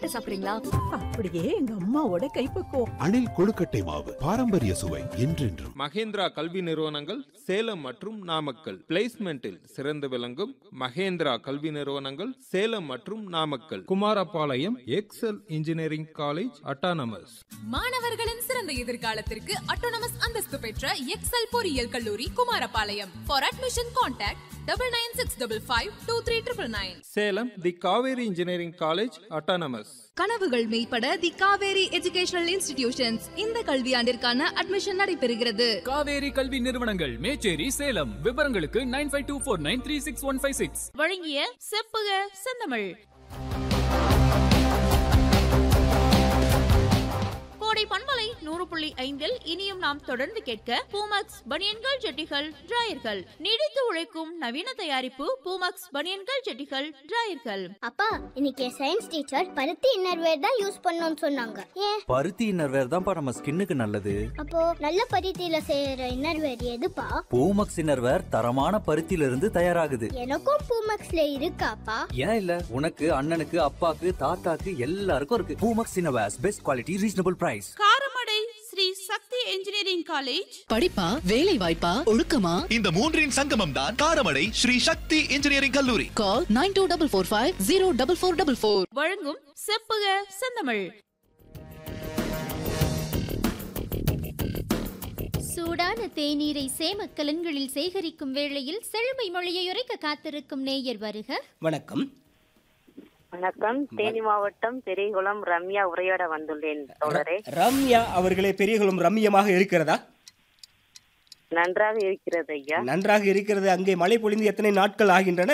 கொழுக்கட்டை சாப்பிடுறீங்களா அப்படியே எங்க அம்மாவோட கைப்பக்குவம் அணில் கொழுக்கட்டை மாவு பாரம்பரிய சுவை என்றென்றும் மகேந்திரா கல்வி நிறுவனங்கள் சேலம் மற்றும் நாமக்கல் பிளேஸ்மெண்டில் சிறந்து விளங்கும் மகேந்திரா கல்வி நிறுவனங்கள் சேலம் மற்றும் Namakkal Kumarapalayam Excel engineering college autonomous மாணவர்களின் சிறந்த எதிர்காலத்திற்கு அட்டோனமஸ் அந்தஸ்து பெற்ற எக்ஸல் பொறியியல் கல்லூரி Kumarapalayam for admission contact double nine six double five two three triple nine Salem the Kaveri engineering college autonomous கனவுகள் மெய்ப்பட தி காவேரி எஜுகேஷனல் இன்ஸ்டிடியூஷன்ஸ் இந்த கல்வியாண்டிற்கான அட்மிஷன் நடைபெறுகிறது காவேரி கல்வி நிறுவனங்கள் மேச்சேரி சேலம் விவரங்களுக்கு nine five two four nine three six one five six வழங்கிய செப்புக செந்தமிழ் கோடை பண்பலை நூறு புள்ளி ஐந்தில் இனியும் நாம் தொடர்ந்து கேட்க பூமக்ஸ் பனியன்கள் ஜெட்டிகள் டிராயர்கள் நீடித்து உழைக்கும் நவீன தயாரிப்பு பூமக்ஸ் பனியன்கள் ஜெட்டிகள் டிராயர்கள் அப்பா இன்னைக்கு சயின்ஸ் டீச்சர் பருத்தி இன்னர்வேர் தான் யூஸ் பண்ணணும்னு சொன்னாங்க ஏன் பருத்தி இன்னர்வேர் தான்ப்பா நம்ம ஸ்கின்னுக்கு நல்லது அப்போ நல்ல பருத்தியில செய்யற இன்னர்வேர் எதுப்பா பூமக்ஸ் இன்னர்வேர் தரமான பருத்தியில இருந்து தயாராகுது எனக்கும் பூமக்ஸ்ல இருக்காப்பா ஏன் இல்ல உனக்கு அண்ணனுக்கு அப்பாக்கு தாத்தாக்கு எல்லாருக்கும் இருக்கு Poomex innerwears best quality reasonable price Karamadai Sri Sakthi engineering college படிப்பா வேலை வாய்ப்பா ஒழுக்கமா இந்த மூன்றின் சங்கமம் தான் காரமடை ஸ்ரீ சக்தி இன்ஜினியரிங் கல்லூரி call nine two double four five zero double four double four வழங்கும் செப்புக செந்தமிழ் சூடான தேநீரை சேம கலன்களில் சேகரிக்கும் வேளையில் செழுமை மொழியை உரைக்க காத்திருக்கும் நேயர் வருக வணக்கம் வணக்கம் தேனி மாவட்டம் பெரியகுளம் ரம்யா உரையாட வந்துள்ளேன் தோழரே ரம்யா அவர்களே பெரியகுளம் ரம்யமாக இருக்கிறதா நன்றாக இருக்கிறது ஐயா நன்றாக இருக்கிறது அங்கே மழை பொழிந்து எத்தனை நாட்கள் ஆகின்றன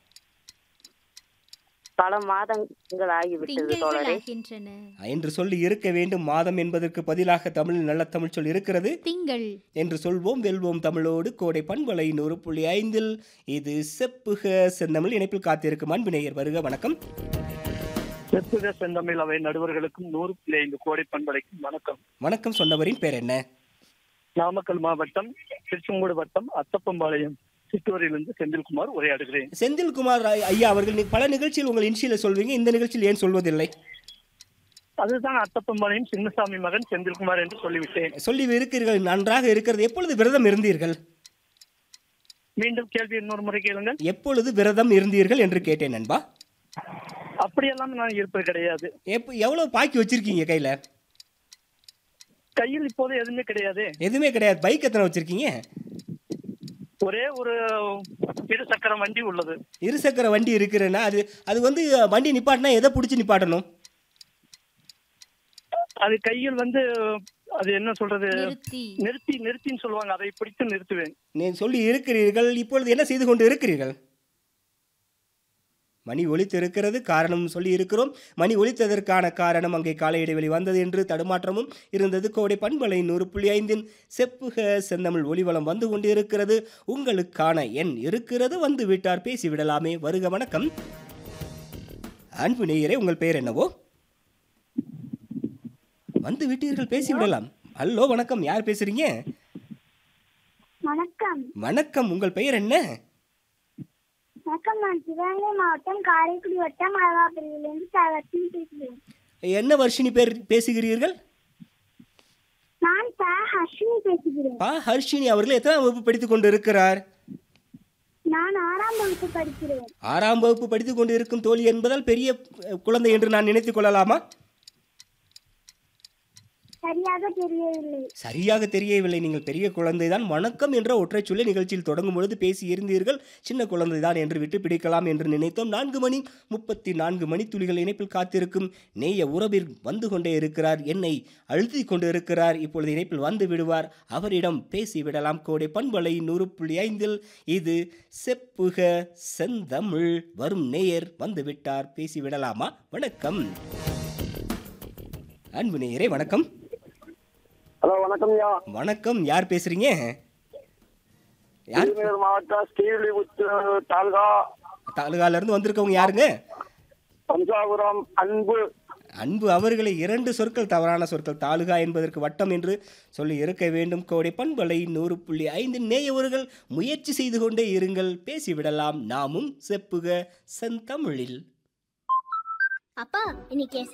பல மாதங்கள் ஆகிவிட்டது திங்கள்கள் தோழரே ஆகின்றன என்று சொல்லி இருக்க வேண்டும் மாதம் என்பதற்கு பதிலாக தமிழில் நல்ல தமிழ் சொல் இருக்கிறது திங்கள் என்று சொல்வோம் வெல்வோம் தமிழோடு கோடை பண்பலை நூறு புள்ளி ஐந்தில் இது செப்புக செந்தமிழ் இணைப்பில் காத்திருக்கும் அன்பு நேயர் வருக வணக்கம் செப்புக செந்தமிழ் அவை நடுவர்களுக்கும் நூறு பிள்ளை ஐந்து கோடை பண்பலைக்கும் வணக்கம் வணக்கம் சொன்னவரின் பேர் என்ன நாமக்கல் மாவட்டம் திருச்செங்கோடு வட்டம் அத்தப்பம்பாளையம் சிற்றூரிலிருந்து செந்தில்குமார் உரையாடுகிறேன் செந்தில்குமார் ஐ- ஐயா அவர்கள் நீ- பல நிகழ்ச்சியில் உங்கள் இன்ஷியில சொல்வீங்க இந்த நிகழ்ச்சியில் ஏன் சொல்வதில்லை அதுதான் அத்தப்பம்பாளையம் சின்னசாமி மகன் செந்தில்குமார் என்று சொல்லிவிட்டேன் சொல்லி இருக்கிறீர்கள் நன்றாக இருக்கிறது எப்பொழுது விரதம் இருந்தீர்கள் மீண்டும் கேள்வி இன்னொரு முறை கேளுங்கள் எப்பொழுது விரதம் இருந்தீர்கள் என்று கேட்டேன் நண்பா அப்படியெல்லாம் நான் இருப்பது கிடையாது எப்ப எவ்வளவு பாக்கி வச்சிருக்கீங்க கையில கையில் இப்போது எதுவுமே கிடையாது எதுவுமே கிடையாது பைக் எத்தனை வச்சிருக்கீங்க ஒரே ஒரு இரு சக்கர வண்டி உள்ளது இருசக்கர வண்டி இருக்கிறேன்னா அது அது வந்து வண்டி நிப்பாட்டினா எதை பிடிச்சி நிப்பாட்டணும் அது கையில் வந்து அது என்ன சொல்றது நிறுத்தி நிறுத்தி நிறுத்தின்னு சொல்லுவாங்க அதை பிடித்து நிறுத்துவேன் நீ சொல்லி இருக்கிறீர்கள் இப்பொழுது என்ன செய்து கொண்டு இருக்கிறீர்கள் மணி ஒலித்து இருக்கிறது காரணம் சொல்லி இருக்கிறோம் மணி ஒலித்ததற்கான காரணம் அங்கே கால இடைவெளி வந்தது என்று தடுமாற்றமும் இருந்தது கோடை பண்பலை நூறு புள்ளி ஐந்தின் செப்புக செந்தமிழ் ஒளிவளம் வந்து கொண்டு இருக்கிறது உங்களுக்கான எண் இருக்கிறது வந்து விட்டார் பேசிவிடலாமே வருக வணக்கம் அன்பு நேயரே உங்கள் பெயர் என்னவோ வந்து விட்டீர்கள் பேசிவிடலாம் ஹலோ வணக்கம் யார் பேசுறீங்க வணக்கம் வணக்கம் உங்கள் பெயர் என்ன வணக்கம் நான் சிவகங்கை மாவட்டம் காரைக்குடி வட்டம் அழகாபுரியிலிருந்து சாவர்த்தின் பேசுகிறேன் என்ன வருஷினி பேர் பேசுகிறீர்கள் நான் ப ஹர்ஷினி பேசுகிறேன் பா ஹர்ஷினி அவர்கள் எத்தனை வகுப்பு படித்துக் கொண்டு இருக்கிறார் நான் ஆறாம் வகுப்பு படிக்கிறேன் ஆறாம் வகுப்பு படித்துக் கொண்டு இருக்கும் தோழி என்பதால் பெரிய அஹ், குழந்தை என்று நான் நினைத்துக் கொள்ளலாமா சரியாக தெரியவில்லை சரியாக தெரியவில்லை நீங்கள் பெரிய குழந்தை தான் வணக்கம் என்ற ஒற்றைச் சொல்லி நிகழ்ச்சியில் தொடங்கும் பொழுது பேசி இருந்தீர்கள் சின்ன குழந்தை தான் என்று விட்டு பிடிக்கலாம் என்று நினைத்தோம் நான்கு மணி முப்பத்தி நான்கு மணி துளிகள் இணைப்பில் காத்திருக்கும் நேய உறவில் வந்து கொண்டே இருக்கிறார் என்னை அழுத்தி கொண்டு இருக்கிறார் இப்பொழுது இணைப்பில் வந்து விடுவார் அவரிடம் பேசி விடலாம் கோடை பண்பலை நூறு புள்ளி ஐந்தில் இது செப்புக செந்தமிழ் வரும் நேயர் வந்து விட்டார் பேசி விடலாமா வணக்கம் அன்பு நேயரே வணக்கம் ஹலோ வணக்கம் ஐயா வணக்கம் யார் பேசுறீங்க யார் திருநெல்வேலி மாவட்டம் ஸ்ரீவில்லிபுத்தூர் தாலுகா தாலுகால இருந்து வந்திருக்கவங்க யாருங்க பஞ்சாபுரம் அன்பு அன்பு அவர்களை இரண்டு சொற்கள் தவறான சொற்கள் தாலுகா என்பதற்கு வட்டம் என்று சொல்லி இருக்க வேண்டும் கோடை பண்பலை நூறு புள்ளி ஐந்து நேயவர்கள் முயற்சி செய்து கொண்டே இருங்கள் பேசிவிடலாம் நாமும் செப்புக செந்தமிழில் அப்பா இன்னைக்கு